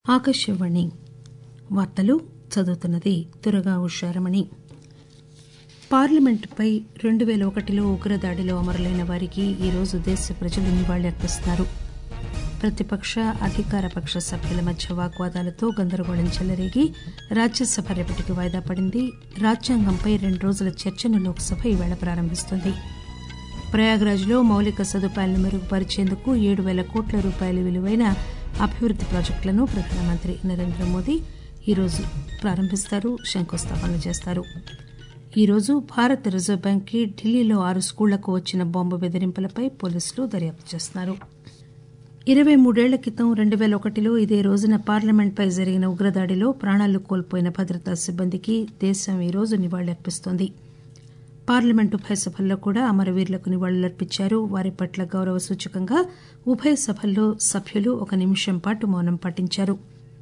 ఆకాశవాణి వార్తలు చదువుతున్నది దుర్గా ఉషారమణి పార్లమెంటుపై రెండు పేల ఒకటిలో ఉగ్రదాడిలో అమరులైన వారికి ఈరోజు దేశ ప్రజలు నివాళులర్పిస్తున్నారు ప్రతిపక్ష అధికార పక్ష సభ్యుల మధ్య వాగ్వాదాలతో గందరగోళం చెలరేగి రాజ్యసభ రేపటికి వాయిదా పడింది రాజ్యాంగంపై రెండు రోజుల చర్చను లోక్సభ ఈవేళ ప్రారంభిస్తుంది ప్రయాగ్రాజ్లో మౌలిక సదుపాయాలను మెరుగుపరిచేందుకు ఏడు పేల కోట్ల రూపాయల విలువైన అభివృద్ది ప్రాజెక్టులను ప్రధానమంత్రి నరేంద్ర మోదీ ఈరోజు ప్రారంభిస్తారు శంకుస్థాపన చేస్తారు ఈరోజు భారత రిజర్వు బ్యాంక్ కి ఢిల్లీలో ఆరు స్కూళ్లకు వచ్చిన బాంబు బెదిరింపులపై పోలీసులు దర్యాప్తు చేస్తున్నారు ఇరవై మూడేళ్ల క్రితం రెండు పేల ఒకటిలో ఇదే రోజున పార్లమెంట్పై జరిగిన ఉగ్రదాడిలో ప్రాణాలు కోల్పోయిన భద్రతా సిబ్బందికి దేశం ఈరోజు నివాళులర్పిస్తోంది పార్లమెంటు ఉభయ సభల్లో కూడా అమరవీరులకు నివాళులర్పించారు వారి పట్ల గౌరవ సూచకంగా ఉభయ సభల్లో సభ్యులు ఒక నిమిషం పాటు మౌనం పాటించారు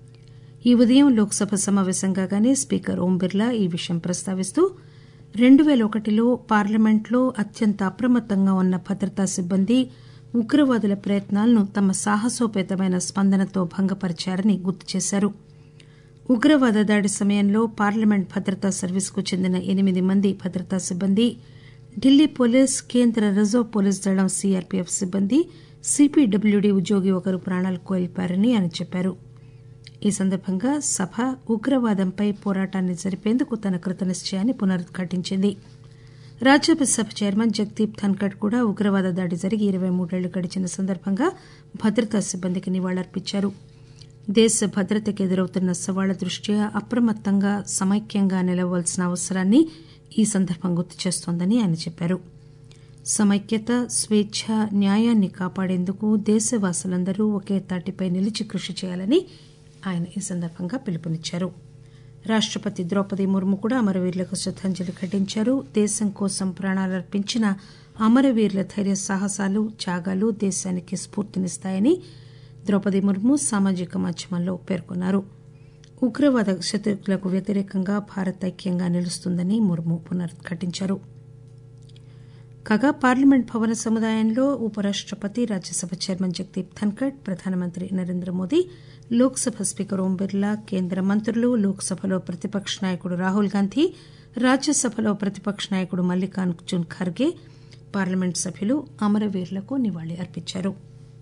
ఈ ఉదయం లోక్సభ సమాపేశం కాగానే స్పీకర్ ఓం బిర్లా ఈ విషయం ప్రస్తావిస్తూ రెండు పేల ఒకటిలో పార్లమెంట్లో అత్యంత అప్రమత్తంగా ఉన్న భద్రతా సిబ్బంది ఉగ్రవాదుల ప్రయత్నాలను తమ సాహసోపేతమైన స్పందనతో భంగపరిచారని గుర్తు చేశారు ఉగ్రవాద దాడి సమయంలో పార్లమెంట్ భద్రతా సర్వీసుకు చెందిన ఎనిమిది మంది భద్రతా సిబ్బంది ఢిల్లీ పోలీస్ కేంద్ర రిజర్వ్ పోలీస్ దళం సీఆర్పీఎఫ్ సిబ్బంది సీపీడబ్ల్యూడీ ఉద్యోగి ఒకరు ప్రాణాలు కోల్పోయారని ఆయన చెప్పారు ఈ సందర్భంగా సభ ఉగ్రవాదంపై పోరాటాన్ని జరిపేందుకు తన కృతనిశ్చయాన్ని పునరుద్ఘాటించింది రాజ్యసభ చైర్మన్ జగదీప్ ధన్కడ్ కూడా ఉగ్రవాద దాడి జరిగి ఇరవై మూడేళ్లు గడిచిన సందర్భంగా భద్రతా సిబ్బందికి నివాళులర్పించారు దేశ భద్రతకు ఎదురవుతున్న సవాళ్ల దృష్ట్యా అప్రమత్తంగా సమైక్యంగా నిలవవలసిన అవసరాన్ని ఈ సందర్భం గుర్తు చేస్తోందని ఆయన చెప్పారు సమైక్యత స్వేచ్ఛ న్యాయాన్ని కాపాడేందుకు దేశవాసులందరూ ఒకే తాటిపై నిలిచి కృషి చేయాలని ఆయన ఈ సందర్భంగా పిలుపునిచ్చారు రాష్టపతి ద్రౌపది ముర్ము కూడా అమరవీరులకు శ్రద్దాంజలి ఘటించారు దేశం కోసం ప్రాణాలర్పించిన అమరవీరుల ధైర్య సాహసాలు త్యాగాలు దేశానికి స్ఫూర్తినిస్తాయని ద్రౌపది ముర్ము సామాజిక మాధ్యమంలో పేర్కొన్నారు ఉగ్రవాద శత్రువులకు వ్యతిరేకంగా భారత్ ఐక్యంగా నిలుస్తుందని ముర్ము పునరుద్ఘాటించారు కాగా పార్లమెంట్ భవన సముదాయంలో ఉపరాష్టపతి రాజ్యసభ చైర్మన్ జగదీప్ ధన్కడ్ ప్రధానమంత్రి నరేంద్ర మోదీ లోక్సభ స్పీకర్ ఓం బిర్లా కేంద్ర మంత్రులు లోక్సభలో ప్రతిపక్ష నాయకుడు రాహుల్ గాంధీ రాజ్యసభలో ప్రతిపక్ష నాయకుడు మల్లికార్జున్ ఖర్గే పార్లమెంట్ సభ్యులు అమరవీరులకు నివాళి అర్పించారు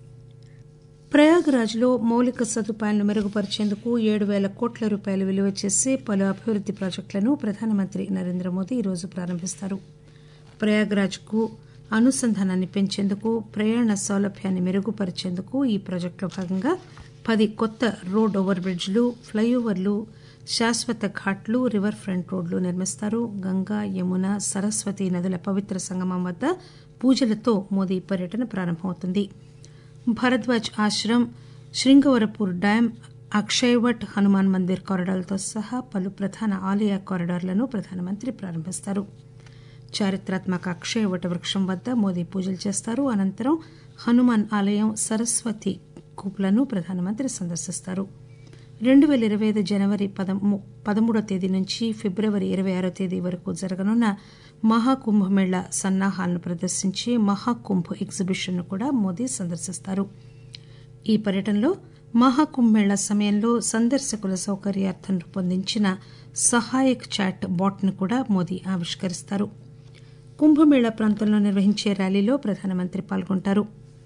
ప్రయాగ్రాజ్ లో మౌలిక సదుపాయాలను మెరుగుపరిచేందుకు ఏడు పేల కోట్ల రూపాయలు విలువ చేసే పలు అభివృద్ది ప్రాజెక్టులను ప్రధానమంత్రి నరేంద్ర మోదీ ఈరోజు ప్రారంభిస్తారు ప్రయాగ్రాజ్ కు అనుసంధానాన్ని పెంచేందుకు ప్రయాణ సౌలభ్యాన్ని మెరుగుపరిచేందుకు ఈ ప్రాజెక్టులో భాగంగా పది కొత్త రోడ్ ఓవర్ బ్రిడ్జ్లు ప్లైఓవర్లు శాశ్వత ఘాట్లు రివర్ ఫ్రంట్ రోడ్లు నిర్మిస్తారు గంగా యమున సరస్వతి నదుల పవిత్ర సంగమం వద్ద పూజలతో మోదీ పర్యటన ప్రారంభమవుతుంది భరద్వాజ్ ఆశ్రమ్ శృంగవరపూర్ డ్యాం అక్షయవట్ హనుమాన్ మందిర్ కారిడార్లతో సహా పలు ప్రధాన ఆలయ కారిడార్లను ప్రధానమంత్రి ప్రారంభిస్తారు చారిత్రాత్మక అక్షయవట వృక్షం వద్ద మోదీ పూజలు చేస్తారు అనంతరం హనుమాన్ ఆలయం సరస్వతి కూపులను ప్రధానమంత్రి సందర్శిస్తారు రెండు పేల ఇరవై ఐదు జనవరి పదమూడో తేదీ నుంచి ఫిబ్రవరి ఇరవై ఆరో తేదీ వరకు జరగనున్న మహాకుంభమేళా సన్నాహాలను ప్రదర్శించే మహాకుంభ్ ఎగ్జిబిషన్ ను కూడా మోదీ సందర్శిస్తారు ఈ పర్యటనలో మహాకుంభమేళా సమయంలో సందర్శకుల సౌకర్యార్థం రూపొందించిన సహాయక్ చాట్ బాట్ ను కూడా మోదీ ఆవిష్కరిస్తారు కుంభమేళా ప్రాంతంలో నిర్వహించే ర్యాలీలో ప్రధానమంత్రి పాల్గొంటారు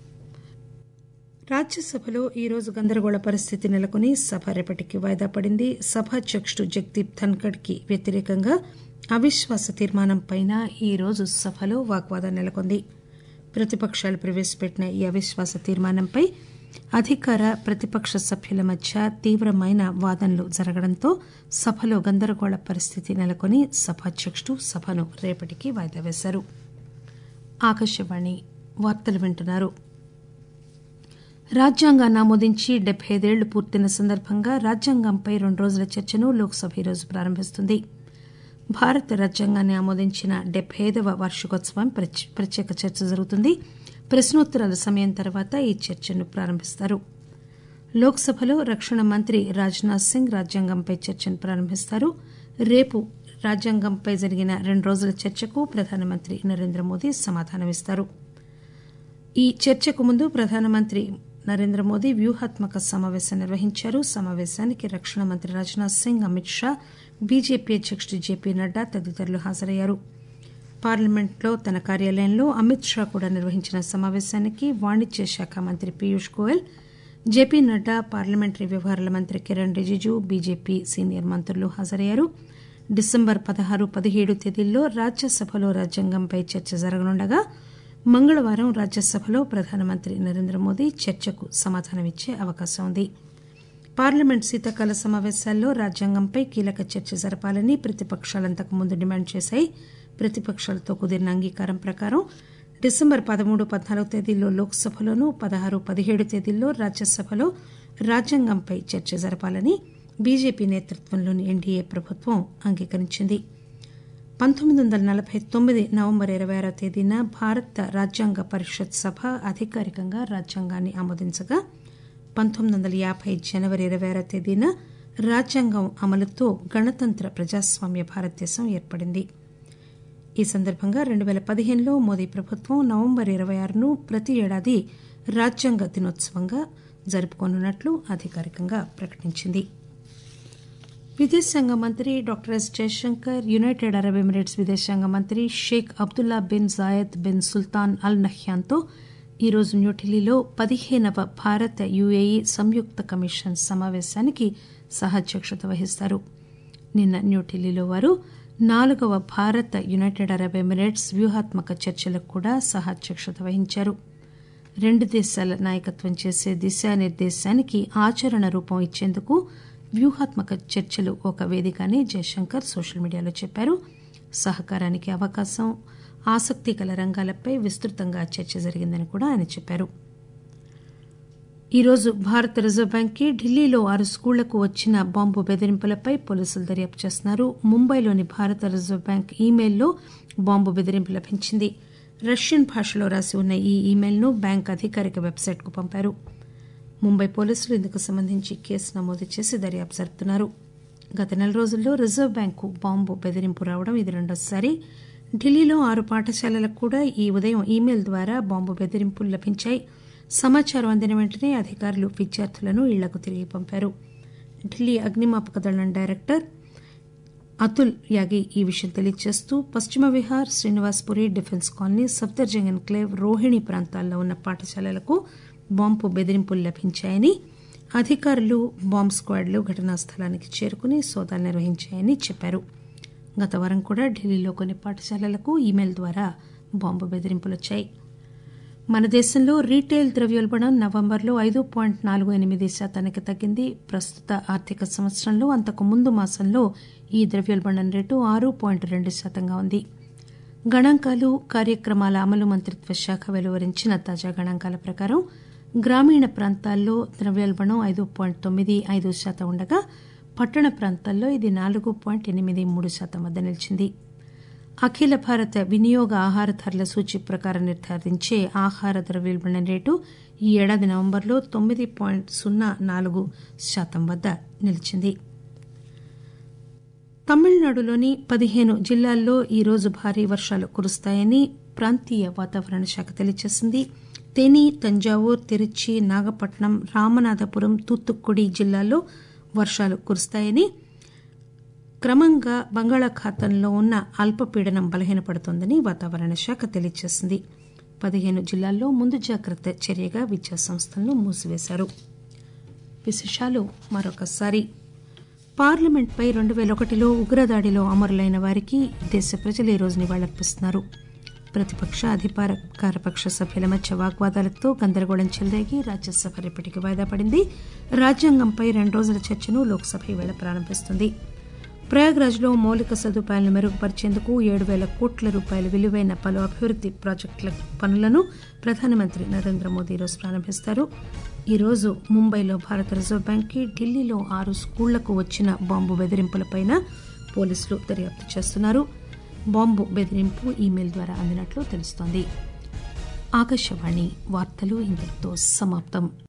రాజ్యసభలో ఈరోజు గందరగోళ పరిస్థితి నెలకొని సభ రేపటికి వాయిదా పడింది సభాధ్యకుడు జగదీప్ ధన్కడ్ కి వ్యతిరేకంగా అవిశ్వాస తీర్మానంపై ఈరోజు సభలో వాగ్వాదం నెలకొంది ప్రతిపక్షాలు ప్రవేశపెట్టిన ఈ అవిశ్వాస తీర్మానంపై అధికార ప్రతిపక్ష సభ్యుల మధ్య తీవ్రమైన వాదనలు జరగడంతో సభలో గందరగోళ పరిస్థితి నెలకొని సభాధ్యకుడు సభను రేపటికి వాయిదా వేశారు ఆకాశవాణి వార్తలు వింటున్నారు రాజ్యాంగాన్ని ఆమోదించి డెబ్బై ఐదేళ్లు పూర్తయిన సందర్భంగా రాజ్యాంగంపై రెండు రోజుల చర్చను లోక్సభ ఈరోజు ప్రారంభిస్తుంది భారత రాజ్యాంగాన్ని ఆమోదించిన డెబ్బై ఐదవ వార్షికోత్సవం ప్రత్యేక చర్చ జరుగుతుంది ప్రశ్నోత్తరాల సమయం తర్వాత ఈ చర్చను ప్రారంభిస్తారు లోక్సభలో రక్షణ మంత్రి రాజ్నాథ్ సింగ్ రాజ్యాంగంపై చర్చను ప్రారంభిస్తారు రేపు రాజ్యాంగంపై జరిగిన రెండు రోజుల చర్చకు ప్రధానమంత్రి నరేంద్ర మోదీ సమాధానమిస్తారు ఈ చర్చకు ముందు ప్రధానమంత్రి నరేంద్ర మోదీ వ్యూహాత్మక సమావేశం నిర్వహించారు సమావేశానికి రక్షణ మంత్రి రాజ్నాథ్ సింగ్ అమిత్ షా బీజేపీ అధ్యకుడు జేపీ నడ్డా తదితరులు హాజరయ్యారు పార్లమెంట్లో తన కార్యాలయంలో అమిత్ షా కూడా నిర్వహించిన సమావేశానికి వాణిజ్య శాఖ మంత్రి పీయూష్ గోయల్ జేపీ నడ్డా పార్లమెంటరీ వ్యవహారాల మంత్రి కిరణ్ రిజిజు బీజేపీ సీనియర్ మంత్రులు హాజరయ్యారు డిసెంబర్ పదహారు పదిహేడు తేదీల్లో రాజ్యసభలో రాజ్యాంగంపై చర్చ జరగనుండగా మంగళవారం రాజ్యసభలో ప్రధానమంత్రి నరేంద్ర మోదీ చర్చకు సమాధానమిచ్చే అవకాశం ఉంది పార్లమెంట్ శీతాకాల సమావేశాల్లో రాజ్యాంగంపై కీలక చర్చ జరపాలని ప్రతిపక్షాలంతకు ముందు డిమాండ్ చేశాయి ప్రతిపక్షాలతో కుదిరిన అంగీకారం ప్రకారం డిసెంబర్ పదమూడు పద్నాలుగు తేదీల్లో లోక్సభలోనూ పదహారు పదిహేడు తేదీల్లో రాజ్యసభలో రాజ్యాంగంపై చర్చ జరపాలని బీజేపీ నేతృత్వంలోని ఎన్డీఏ ప్రభుత్వం అంగీకరించింది పంతొమ్మిది వందల నలబై తొమ్మిది నవంబర్ ఇరవై ఆరో తేదీన భారత రాజ్యాంగ పరిషత్ సభ అధికారికంగా రాజ్యాంగాన్ని ఆమోదించగా పంతొమ్మిది వందల యాబై జనవరి ఇరవై ఆరో తేదీన రాజ్యాంగం అమలుతో గణతంత్ర ప్రజాస్వామ్య భారతదేశం ఏర్పడింది ఈ సందర్భంగా రెండు పేల పదిహేనులో మోదీ ప్రభుత్వం నవంబర్ ఇరవై ఆరును ప్రతి ఏడాది రాజ్యాంగ దినోత్సవంగా జరుపుకోనున్నట్లు అధికారికంగా ప్రకటించింది విదేశాంగ మంత్రి doctor S Jaishankar United Arab Emirates విదేశాంగ మంత్రి Sheikh Abdullah bin Zayed bin Sultan Al నహ్యాన్తో ఈరోజు న్యూఢిల్లీలో పదిహేనవ భారత యుఏఈ సంయుక్త కమిషన్ సమావేశానికి సహాధ్యక్షత వహిస్తారు నిన్న న్యూఢిల్లీలో వారు నాలుగవ భారత యునైటెడ్ అరబ్ ఎమిరేట్స్ వ్యూహాత్మక చర్చలకు కూడా సహాధ్యక్షత వహించారు రెండు దేశాల నాయకత్వం చేసే దిశానిర్దేశానికి ఆచరణ రూపం ఇచ్చేందుకు వ్యూహాత్మక చర్చలు ఒక వేదిక అని జయశంకర్ సోషల్ మీడియాలో చెప్పారు సహకారానికి అవకాశం ఆసక్తి గల రంగాలపై విస్తృతంగా చర్చ జరిగిందని కూడా ఆయన చెప్పారు ఈరోజు భారత రిజర్వ్ బ్యాంక్కి ఢిల్లీలో ఆరు స్కూళ్లకు వచ్చిన బాంబు బెదిరింపులపై పోలీసులు దర్యాప్తు చేస్తున్నారు ముంబైలోని భారత రిజర్వ్ బ్యాంక్ ఈమెయిల్లో బాంబు బెదిరింపు లభించింది రష్యన్ భాషలో రాసి ఉన్న ఈ ఈమెయిల్ను బ్యాంక్ అధికారిక వెబ్సైట్కు పంపారు ముంబై పోలీసులు ఇందుకు సంబంధించి కేసు నమోదు చేసి దర్యాప్తు జరుపుతున్నారు గత నెల రోజుల్లో రిజర్వ్ బ్యాంకు బాంబు బెదిరింపు రావడం ఇది రెండోసారి ఢిల్లీలో ఆరు పాఠశాలలకు కూడా ఈ ఉదయం ఈమెయిల్ ద్వారా బాంబు బెదిరింపులు లభించాయి సమాచారం అందిన వెంటనే అధికారులు విద్యార్థులను ఇళ్లకు తిరిగి పంపారు ఢిల్లీ అగ్నిమాపక దళం డైరెక్టర్ అతుల్ యాగి ఈ విషయం తెలియజేస్తూ Paschim Vihar Srinivaspuri Defence Colony Safdarjung Enclave Rohini ప్రాంతాల్లో ఉన్న పాఠశాలలకు బాంబు బెదిరింపులు లభించాయని అధికారులు బాంబ్ స్క్వాడ్లు ఘటనా స్థలానికి చేరుకుని సోదాలు నిర్వహించాయని చెప్పారు గత వారం కూడా ఢిల్లీలో కొన్ని పాఠశాలలకు ఈమెయిల్ ద్వారా బాంబు బెదిరింపులు వచ్చాయి మన దేశంలో రీటైల్ ద్రవ్యోల్బణం నవంబర్లో ఐదు పాయింట్ నాలుగు ఎనిమిది శాతానికి తగ్గింది ప్రస్తుత ఆర్థిక సంవత్సరంలో అంతకు ముందు మాసంలో ఈ ద్రవ్యోల్బణం రేటు ఆరు పాయింట్ రెండు శాతంగా ఉంది గణాంకాలు కార్యక్రమాల అమలు మంత్రిత్వ శాఖ వెలువరించిన తాజా గణాంకాల ప్రకారం గ్రామీణ ప్రాంతాల్లో ద్రవ్యోల్బణం ఐదు పాయింట్ తొమ్మిది ఐదు శాతం ఉండగా పట్టణ ప్రాంతాల్లో ఇది నాలుగు పాయింట్ ఎనిమిది మూడు శాతం వద్ద నిలిచింది అఖిల భారత వినియోగ ఆహార ధరల సూచి ప్రకారం నిర్ధారించే ఆహార ద్రవ్యోల్బణం రేటు ఈ ఏడాది నవంబర్లో తొమ్మిది పాయింట్ సున్నా నాలుగు శాతం వద్ద నిలిచింది తమిళనాడులోని పదిహేను జిల్లాల్లో ఈరోజు భారీ వర్షాలు కురుస్తాయని ప్రాంతీయ వాతావరణ శాఖ తెలియజేసింది తేని తంజావూర్ తిరుచి నాగపట్నం రామనాథపురం తూత్తుక్కుడి జిల్లాల్లో వర్షాలు కురుస్తాయని క్రమంగా బంగాళాఖాతంలో ఉన్న అల్పపీడనం బలహీనపడుతోందని వాతావరణ శాఖ తెలియజేసింది పదిహేను జిల్లాల్లో ముందు జాగ్రత్త చర్యగా విద్యా సంస్థలను మూసివేశారు విశేషాలు మరొకసారి పార్లమెంట్పై రెండు పేల ఒకటిలో ఉగ్రదాడిలో అమరులైన వారికి దేశ ప్రజలు ఈరోజు నివాళులర్పిస్తున్నారు ప్రతిపక్ష అధికార పక్ష సభ్యుల మధ్య వాగ్వాదాలతో గందరగోళం చెలరేగి రాజ్యసభ రేపటికి వాయిదా పడింది రాజ్యాంగంపై రెండు రోజుల చర్చను లోక్సభ ఈవేళ ప్రారంభిస్తుంది ప్రయాగ్రాజ్లో మౌలిక సదుపాయాలను మెరుగుపరిచేందుకు ఏడు పేల కోట్ల రూపాయల విలువైన పలు అభివృద్ది ప్రాజెక్టుల పనులను ప్రధానమంత్రి నరేంద్ర మోదీ ఈరోజు ప్రారంభిస్తారు ఈరోజు ముంబైలో భారత రిజర్వ్ బ్యాంక్కి ఢిల్లీలో ఆరు స్కూళ్లకు వచ్చిన బాంబు బెదిరింపులపై పోలీసులు దర్యాప్తు చేస్తున్నారు బాంబు బెదిరింపు ఈమెయిల్ ద్వారా అందినట్లు తెలుస్తోంది ఆకాశవాణి వార్తలు ఇంతటితో సమాప్తం